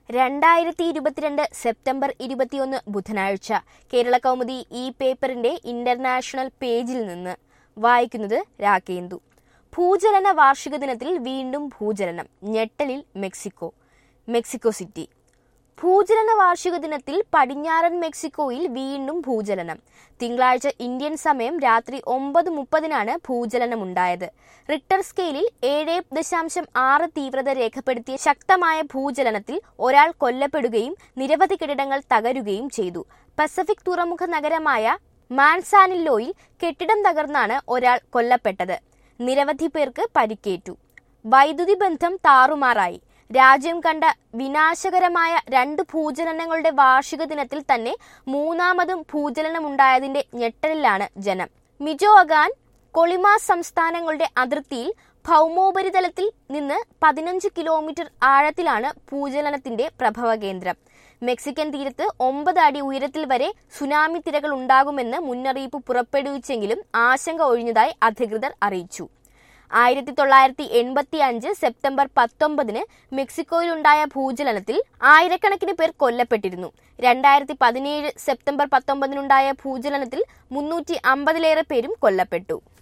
രണ്ടായിരത്തി ഇരുപത്തിരണ്ട് സെപ്റ്റംബർ ഇരുപത്തിയൊന്ന് ബുധനാഴ്ച കേരള കൗമുദി ഈ പേപ്പറിന്റെ ഇന്റർനാഷണൽ പേജിൽ നിന്ന് വായിക്കുന്നത് രാകേന്ദു ഭൂചലന വാർഷിക ദിനത്തിൽ വീണ്ടും ഭൂചലനം ഞെട്ടലിൽ മെക്സിക്കോ മെക്സിക്കോ സിറ്റി ഭൂചലന വാർഷിക ദിനത്തിൽ പടിഞ്ഞാറൻ മെക്സിക്കോയിൽ വീണ്ടും ഭൂചലനം തിങ്കളാഴ്ച ഇന്ത്യൻ സമയം രാത്രി ഒമ്പത് മുപ്പതിനാണ് ഭൂചലനമുണ്ടായത് റിക്ടർ സ്കെയിലിൽ ഏഴ് ദശാംശം ആറ് തീവ്രത രേഖപ്പെടുത്തിയ ശക്തമായ ഭൂചലനത്തിൽ ഒരാൾ കൊല്ലപ്പെടുകയും നിരവധി കെട്ടിടങ്ങൾ തകരുകയും ചെയ്തു പസഫിക് തുറമുഖ നഗരമായ മാൻസാനില്ലോയിൽ കെട്ടിടം തകർന്നാണ് ഒരാൾ കൊല്ലപ്പെട്ടത് നിരവധി പേർക്ക് പരിക്കേറ്റു വൈദ്യുതി ബന്ധം താറുമാറായി രാജ്യം കണ്ട വിനാശകരമായ രണ്ട് ഭൂചലനങ്ങളുടെ വാർഷിക ദിനത്തിൽ തന്നെ മൂന്നാമതും ഭൂചലനമുണ്ടായതിന്റെ ഞെട്ടലിലാണ് ജനം മിജോഅഗാൻ കൊളിമ സംസ്ഥാനങ്ങളുടെ അതിർത്തിയിൽ ഭൗമോപരിതലത്തിൽ നിന്ന് പതിനഞ്ച് കിലോമീറ്റർ ആഴത്തിലാണ് ഭൂചലനത്തിന്റെ പ്രഭവ കേന്ദ്രം മെക്സിക്കൻ തീരത്ത് ഒമ്പത് അടി ഉയരത്തിൽ വരെ സുനാമി തിരകൾ ഉണ്ടാകുമെന്ന് മുന്നറിയിപ്പ് പുറപ്പെടുവിച്ചെങ്കിലും ആശങ്ക ഒഴിഞ്ഞതായി അധികൃതർ അറിയിച്ചു ആയിരത്തി തൊള്ളായിരത്തി എൺപത്തി അഞ്ച് സെപ്റ്റംബർ പത്തൊമ്പതിന് മെക്സിക്കോയിലുണ്ടായ ഭൂചലനത്തിൽ ആയിരക്കണക്കിന് പേർ കൊല്ലപ്പെട്ടിരുന്നു രണ്ടായിരത്തി പതിനേഴ് സെപ്റ്റംബർ പത്തൊമ്പതിനുണ്ടായ ഭൂചലനത്തിൽ മുന്നൂറ്റി അമ്പതിലേറെ പേരും കൊല്ലപ്പെട്ടു